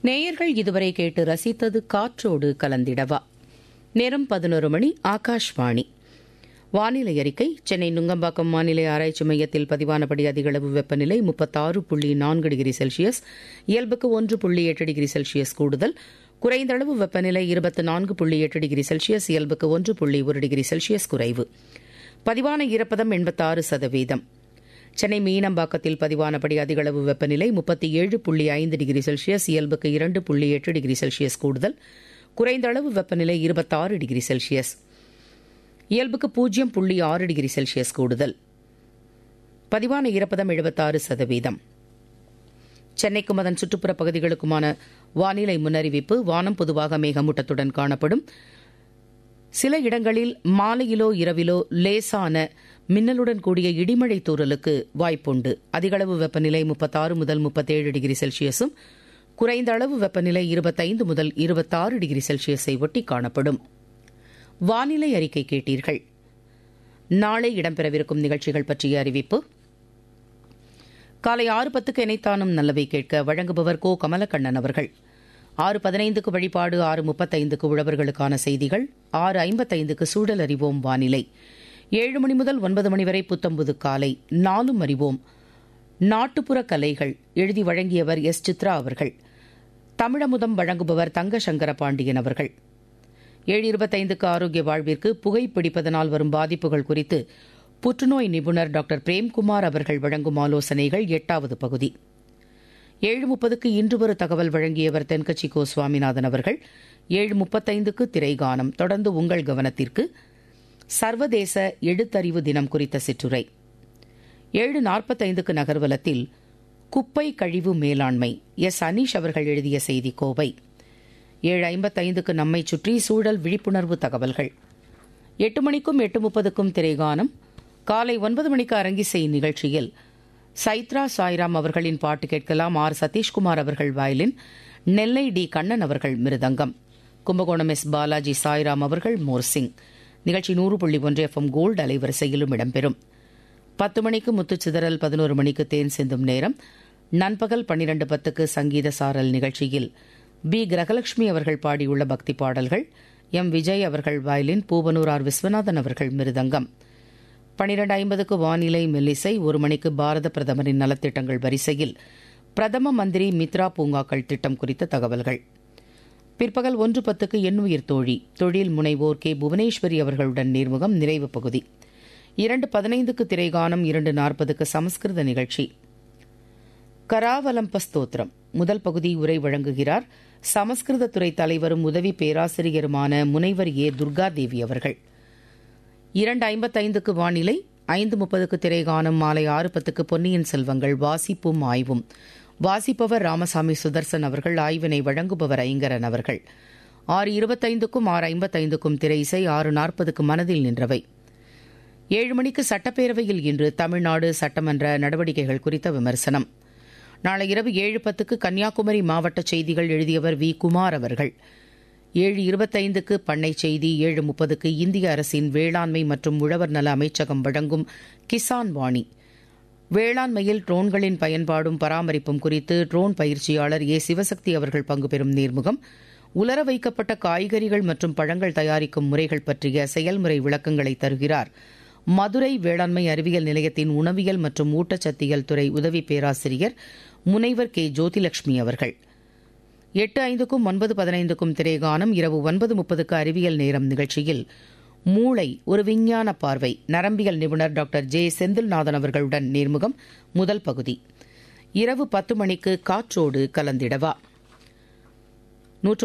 நேயர்கள் இதுவரை கேட்டு ரசித்தது காற்றோடு கலந்திடவா நேரம் பதினொரு மணி ஆகாஷ்வாணி வானிலை அறிக்கை சென்னை நுங்கம்பாக்கம் வானிலை ஆராய்ச்சி மையத்தில் பதிவானபடி அதிகளவு வெப்பநிலை முப்பத்தாறு புள்ளி நான்கு டிகிரி செல்சியஸ் இயல்புக்கு ஒன்று புள்ளி எட்டு டிகிரி செல்சியஸ் கூடுதல் குறைந்த அளவு வெப்பநிலை இருபத்தி நான்கு புள்ளி எட்டு டிகிரி செல்சியஸ் இயல்புக்கு ஒன்று புள்ளி ஒரு டிகிரி செல்சியஸ் குறைவு பதிவான ஈரப்பதம் எண்பத்தாறு சதவீதம் சென்னை மீனம்பாக்கத்தில் பதிவானபடி அதிகளவு வெப்பநிலை முப்பத்தி ஏழு புள்ளி ஐந்து டிகிரி செல்சியஸ் இயல்புக்கு இரண்டு புள்ளி எட்டு டிகிரி செல்சியஸ் கூடுதல் குறைந்த அளவு வெப்பநிலை இருபத்தாறு டிகிரி செல்சியஸ் இயல்புக்கு பூஜ்ஜியம் புள்ளி ஆறு டிகிரி செல்சியஸ் கூடுதல் பதிவான ஈரப்பதம் எழுபத்தாறு சதவீதம் சென்னைக்கும் அதன் சுற்றுப்புற பகுதிகளுக்குமான வானிலை முன்னறிவிப்பு வானம் பொதுவாக மேகமூட்டத்துடன் காணப்படும் சில இடங்களில் மாலையிலோ இரவிலோ லேசான மின்னலுடன் கூடிய இடிமழை தூறலுக்கு வாய்ப்புண்டு அதிகளவு வெப்பநிலை முப்பத்தாறு முதல் முப்பத்தேழு டிகிரி செல்சியஸும் குறைந்த அளவு வெப்பநிலை இருபத்தைந்து முதல் இருபத்தாறு டிகிரி செல்சியஸை ஒட்டி காணப்படும் வானிலை அறிக்கை கேட்டீர்கள் நாளை இடம்பெறவிருக்கும் நிகழ்ச்சிகள் பற்றிய அறிவிப்பு காலை ஆறு பத்துக்கு இணைத்தானும் நல்லவை கேட்க வழங்குபவர் கோ கமலக்கண்ணன் அவர்கள் ஆறு பதினைந்துக்கு வழிபாடு ஆறு முப்பத்தைந்துக்கு உழவர்களுக்கான செய்திகள் ஆறு ஐம்பத்தைந்துக்கு சூழல் அறிவோம் வானிலை ஏழு மணி முதல் ஒன்பது மணி வரை புத்தம்புது காலை நாலும் அறிவோம் நாட்டுப்புற கலைகள் எழுதி வழங்கியவர் எஸ் சித்ரா அவர்கள் தமிழமுதம் வழங்குபவர் தங்க சங்கர பாண்டியன் அவர்கள் ஏழு இருபத்தைந்துக்கு ஆரோக்கிய வாழ்விற்கு புகைப்பிடிப்பதனால் வரும் பாதிப்புகள் குறித்து புற்றுநோய் நிபுணர் டாக்டர் பிரேம்குமார் அவர்கள் வழங்கும் ஆலோசனைகள் எட்டாவது பகுதி ஏழு முப்பதுக்கு இன்று ஒரு தகவல் வழங்கியவர் தென்கட்சி கோ சுவாமிநாதன் அவர்கள் ஏழு முப்பத்தைந்துக்கு திரைகானம் தொடர்ந்து உங்கள் கவனத்திற்கு சர்வதேச எழுத்தறிவு தினம் குறித்த சிற்றுரை ஏழு நாற்பத்தைந்துக்கு நகர்வலத்தில் குப்பை கழிவு மேலாண்மை எஸ் அனீஷ் அவர்கள் எழுதிய செய்தி கோவை ஏழு ஐம்பத்தைந்துக்கு நம்மை சுற்றி சூழல் விழிப்புணர்வு தகவல்கள் எட்டு மணிக்கும் எட்டு முப்பதுக்கும் திரைகானம் காலை ஒன்பது மணிக்கு அரங்கிசை நிகழ்ச்சியில் சைத்ரா சாய்ராம் அவர்களின் பாட்டு கேட்கலாம் ஆர் சதீஷ்குமார் அவர்கள் வயலின் நெல்லை டி கண்ணன் அவர்கள் மிருதங்கம் கும்பகோணம் எஸ் பாலாஜி சாய்ராம் அவர்கள் மோர்சிங் நிகழ்ச்சி நூறு புள்ளி ஒன்று எஃப்எம் கோல்டு அலைவரிசையிலும் இடம்பெறும் பத்து மணிக்கு முத்துச்சிதறல் பதினோரு மணிக்கு தேன் சிந்தும் நேரம் நண்பகல் பன்னிரண்டு பத்துக்கு சங்கீத சாரல் நிகழ்ச்சியில் பி கிரகலட்சுமி அவர்கள் பாடியுள்ள பக்தி பாடல்கள் எம் விஜய் அவர்கள் வயலின் பூவனூர் ஆர் விஸ்வநாதன் அவர்கள் மிருதங்கம் பனிரெண்டு ஐம்பதுக்கு வானிலை மெல்லிசை ஒரு மணிக்கு பாரத பிரதமரின் நலத்திட்டங்கள் வரிசையில் பிரதம மந்திரி மித்ரா பூங்காக்கள் திட்டம் குறித்த தகவல்கள் பிற்பகல் ஒன்று பத்துக்கு எண்ணுயிர் தோழி தொழில் முனைவோர் கே புவனேஸ்வரி அவர்களுடன் நேர்முகம் நிறைவு பகுதி இரண்டு பதினைந்துக்கு திரைகானம் இரண்டு நாற்பதுக்கு சமஸ்கிருத நிகழ்ச்சி கராவலம்ப ஸ்தோத்திரம் முதல் பகுதி உரை வழங்குகிறார் சமஸ்கிருத துறை தலைவரும் உதவி பேராசிரியருமான முனைவர் ஏ துர்காதேவி அவர்கள் இரண்டு ஐம்பத்தைந்துக்கு வானிலை ஐந்து முப்பதுக்கு திரைகானம் மாலை ஆறு பத்துக்கு பொன்னியின் செல்வங்கள் வாசிப்பும் ஆய்வும் வாசிப்பவர் ராமசாமி சுதர்சன் அவர்கள் ஆய்வினை வழங்குபவர் ஐங்கரன் அவர்கள் ஆறு இருபத்தைந்துக்கும் ஆறு ஐம்பத்தைந்துக்கும் திரை இசை ஆறு நாற்பதுக்கு மனதில் நின்றவை ஏழு மணிக்கு சட்டப்பேரவையில் இன்று தமிழ்நாடு சட்டமன்ற நடவடிக்கைகள் குறித்த விமர்சனம் நாளை இரவு ஏழு பத்துக்கு கன்னியாகுமரி மாவட்ட செய்திகள் எழுதியவர் வி குமார் அவர்கள் ஏழு இருபத்தைந்துக்கு பண்ணை செய்தி ஏழு முப்பதுக்கு இந்திய அரசின் வேளாண்மை மற்றும் உழவர் நல அமைச்சகம் வழங்கும் கிசான் வாணி வேளாண்மையில் ட்ரோன்களின் பயன்பாடும் பராமரிப்பும் குறித்து ட்ரோன் பயிற்சியாளர் ஏ சிவசக்தி அவர்கள் பங்கு பெறும் நேர்முகம் உலர வைக்கப்பட்ட காய்கறிகள் மற்றும் பழங்கள் தயாரிக்கும் முறைகள் பற்றிய செயல்முறை விளக்கங்களை தருகிறார் மதுரை வேளாண்மை அறிவியல் நிலையத்தின் உணவியல் மற்றும் ஊட்டச்சத்தியல் துறை உதவி பேராசிரியர் முனைவர் கே ஜோதிலட்சுமி அவர்கள் எட்டு ஐந்துக்கும் ஒன்பது பதினைந்துக்கும் திரைகானம் இரவு ஒன்பது முப்பதுக்கு அறிவியல் நேரம் நிகழ்ச்சியில் மூளை ஒரு விஞ்ஞான பார்வை நரம்பியல் நிபுணர் டாக்டர் ஜே செந்தில்நாதன் அவர்களுடன் நேர்முகம் முதல் பகுதி இரவு பத்து மணிக்கு காற்றோடு கலந்திடவா நூற்று